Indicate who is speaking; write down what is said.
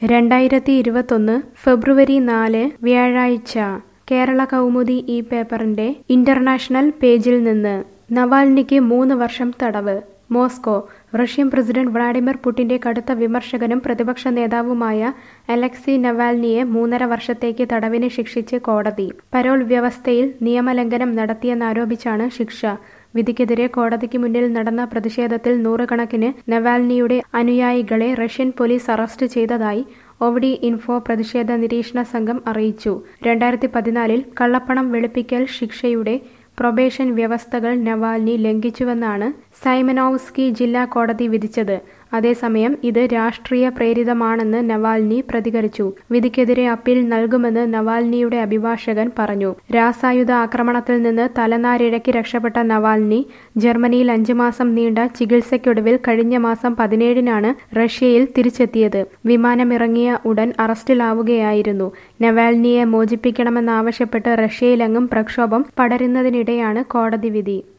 Speaker 1: രണ്ടായിരത്തി ഇരുപത്തൊന്ന് ഫെബ്രുവരി നാല് വ്യാഴാഴ്ച കേരള കൗമുദി ഈ പേപ്പറിന്റെ ഇന്റർനാഷണൽ പേജിൽ നിന്ന് നവാൽനിക്ക് മൂന്ന് വർഷം തടവ് മോസ്കോ റഷ്യൻ പ്രസിഡന്റ് വ്ളാഡിമിർ പുടിന്റെ കടുത്ത വിമർശകനും പ്രതിപക്ഷ നേതാവുമായ അലക്സി നവാൽനിയെ മൂന്നര വർഷത്തേക്ക് തടവിന് ശിക്ഷിച്ച് കോടതി പരോൾ വ്യവസ്ഥയിൽ നിയമലംഘനം നടത്തിയെന്നാരോപിച്ചാണ് ശിക്ഷ വിധിക്കെതിരെ കോടതിക്ക് മുന്നിൽ നടന്ന പ്രതിഷേധത്തിൽ നൂറുകണക്കിന് നവാൽനിയുടെ അനുയായികളെ റഷ്യൻ പോലീസ് അറസ്റ്റ് ചെയ്തതായി ഒവഡി ഇൻഫോ പ്രതിഷേധ നിരീക്ഷണ സംഘം അറിയിച്ചു രണ്ടായിരത്തി പതിനാലിൽ കള്ളപ്പണം വെളുപ്പിക്കൽ ശിക്ഷയുടെ പ്രൊബേഷൻ വ്യവസ്ഥകൾ നവാൽനി ലംഘിച്ചുവെന്നാണ് സൈമനോവ്സ്കി ജില്ലാ കോടതി വിധിച്ചത് അതേസമയം ഇത് രാഷ്ട്രീയ പ്രേരിതമാണെന്ന് നവാൽനി പ്രതികരിച്ചു വിധിക്കെതിരെ അപ്പീൽ നൽകുമെന്ന് നവാൽനിയുടെ അഭിഭാഷകൻ പറഞ്ഞു രാസായുധ ആക്രമണത്തിൽ നിന്ന് തലനാരിഴയ്ക്ക് രക്ഷപ്പെട്ട നവാൽനി ജർമ്മനിയിൽ അഞ്ചു മാസം നീണ്ട ചികിത്സയ്ക്കൊടുവിൽ കഴിഞ്ഞ മാസം പതിനേഴിനാണ് റഷ്യയിൽ തിരിച്ചെത്തിയത് വിമാനമിറങ്ങിയ ഉടൻ അറസ്റ്റിലാവുകയായിരുന്നു നവാൽനിയെ മോചിപ്പിക്കണമെന്നാവശ്യപ്പെട്ട് റഷ്യയിലെങ്ങും പ്രക്ഷോഭം പടരുന്നതിനിടെയാണ് കോടതി വിധി